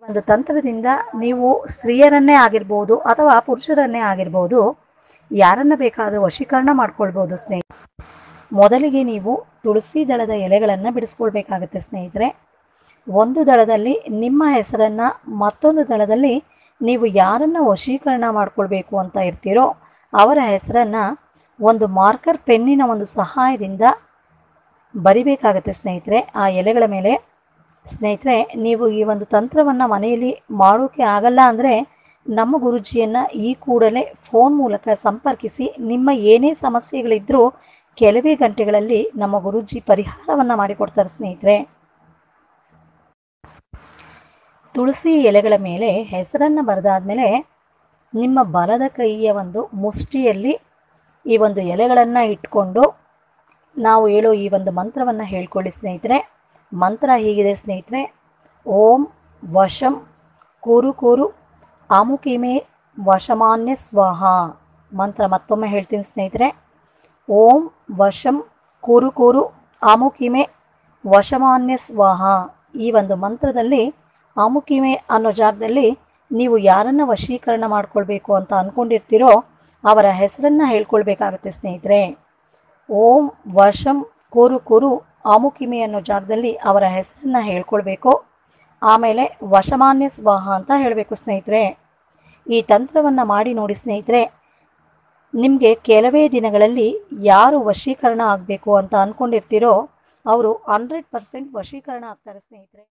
ಒಂದು ತಂತ್ರದಿಂದ ನೀವು ಸ್ತ್ರೀಯರನ್ನೇ ಆಗಿರ್ಬೋದು ಅಥವಾ ಪುರುಷರನ್ನೇ ಆಗಿರ್ಬೋದು ಯಾರನ್ನ ಬೇಕಾದರೂ ವಶೀಕರಣ ಮಾಡ್ಕೊಳ್ಬೋದು ಸ್ನೇಹಿತರೆ ಮೊದಲಿಗೆ ನೀವು ತುಳಸಿ ದಳದ ಎಲೆಗಳನ್ನು ಬಿಡಿಸ್ಕೊಳ್ಬೇಕಾಗುತ್ತೆ ಸ್ನೇಹಿತರೆ ಒಂದು ದಳದಲ್ಲಿ ನಿಮ್ಮ ಹೆಸರನ್ನು ಮತ್ತೊಂದು ದಳದಲ್ಲಿ ನೀವು ಯಾರನ್ನ ವಶೀಕರಣ ಮಾಡ್ಕೊಳ್ಬೇಕು ಅಂತ ಇರ್ತೀರೋ ಅವರ ಹೆಸರನ್ನು ಒಂದು ಮಾರ್ಕರ್ ಪೆನ್ನಿನ ಒಂದು ಸಹಾಯದಿಂದ ಬರಿಬೇಕಾಗತ್ತೆ ಸ್ನೇಹಿತರೆ ಆ ಎಲೆಗಳ ಮೇಲೆ ಸ್ನೇಹಿತರೆ ನೀವು ಈ ಒಂದು ತಂತ್ರವನ್ನು ಮನೆಯಲ್ಲಿ ಮಾಡೋಕ್ಕೆ ಆಗಲ್ಲ ಅಂದರೆ ನಮ್ಮ ಗುರುಜಿಯನ್ನು ಈ ಕೂಡಲೇ ಫೋನ್ ಮೂಲಕ ಸಂಪರ್ಕಿಸಿ ನಿಮ್ಮ ಏನೇ ಸಮಸ್ಯೆಗಳಿದ್ದರೂ ಕೆಲವೇ ಗಂಟೆಗಳಲ್ಲಿ ನಮ್ಮ ಗುರುಜಿ ಪರಿಹಾರವನ್ನು ಮಾಡಿಕೊಡ್ತಾರೆ ಸ್ನೇಹಿತರೆ ತುಳಸಿ ಎಲೆಗಳ ಮೇಲೆ ಹೆಸರನ್ನು ಬರೆದಾದ್ಮೇಲೆ ನಿಮ್ಮ ಬಲದ ಕೈಯ ಒಂದು ಮುಷ್ಟಿಯಲ್ಲಿ ಈ ಒಂದು ಎಲೆಗಳನ್ನು ಇಟ್ಕೊಂಡು ನಾವು ಹೇಳೋ ಈ ಒಂದು ಮಂತ್ರವನ್ನು ಹೇಳ್ಕೊಳ್ಳಿ ಸ್ನೇಹಿತರೆ ಮಂತ್ರ ಹೀಗಿದೆ ಸ್ನೇಹಿತರೆ ಓಂ ವಶಂ ಕೂರು ಕೂರು ಆಮುಕಿಮೆ ವಶಮಾನ್ಯ ಸ್ವಾಹ ಮಂತ್ರ ಮತ್ತೊಮ್ಮೆ ಹೇಳ್ತೀನಿ ಸ್ನೇಹಿತರೆ ಓಂ ವಶಂ ಕೂರು ಕೂರು ಆಮುಕಿಮೆ ವಶಮಾನ್ಯ ಸ್ವಾಹ ಈ ಒಂದು ಮಂತ್ರದಲ್ಲಿ ಆಮುಕಿಮೆ ಅನ್ನೋ ಜಾಗದಲ್ಲಿ ನೀವು ಯಾರನ್ನ ವಶೀಕರಣ ಮಾಡ್ಕೊಳ್ಬೇಕು ಅಂತ ಅಂದ್ಕೊಂಡಿರ್ತೀರೋ ಅವರ ಹೆಸರನ್ನು ಹೇಳ್ಕೊಳ್ಬೇಕಾಗತ್ತೆ ಸ್ನೇಹಿತರೆ ಓಂ ವಶಂ ಕೂರು ಕೂರು ಆಮುಕಿಮೆ ಅನ್ನೋ ಜಾಗದಲ್ಲಿ ಅವರ ಹೆಸರನ್ನ ಹೇಳ್ಕೊಳ್ಬೇಕು ಆಮೇಲೆ ವಶಮಾನ್ಯ ಸ್ವಾಹ ಅಂತ ಹೇಳಬೇಕು ಸ್ನೇಹಿತರೆ ಈ ತಂತ್ರವನ್ನು ಮಾಡಿ ನೋಡಿ ಸ್ನೇಹಿತರೆ ನಿಮಗೆ ಕೆಲವೇ ದಿನಗಳಲ್ಲಿ ಯಾರು ವಶೀಕರಣ ಆಗಬೇಕು ಅಂತ ಅಂದ್ಕೊಂಡಿರ್ತೀರೋ ಅವರು ಹಂಡ್ರೆಡ್ ಪರ್ಸೆಂಟ್ ವಶೀಕರಣ ಆಗ್ತಾರೆ ಸ್ನೇಹಿತರೆ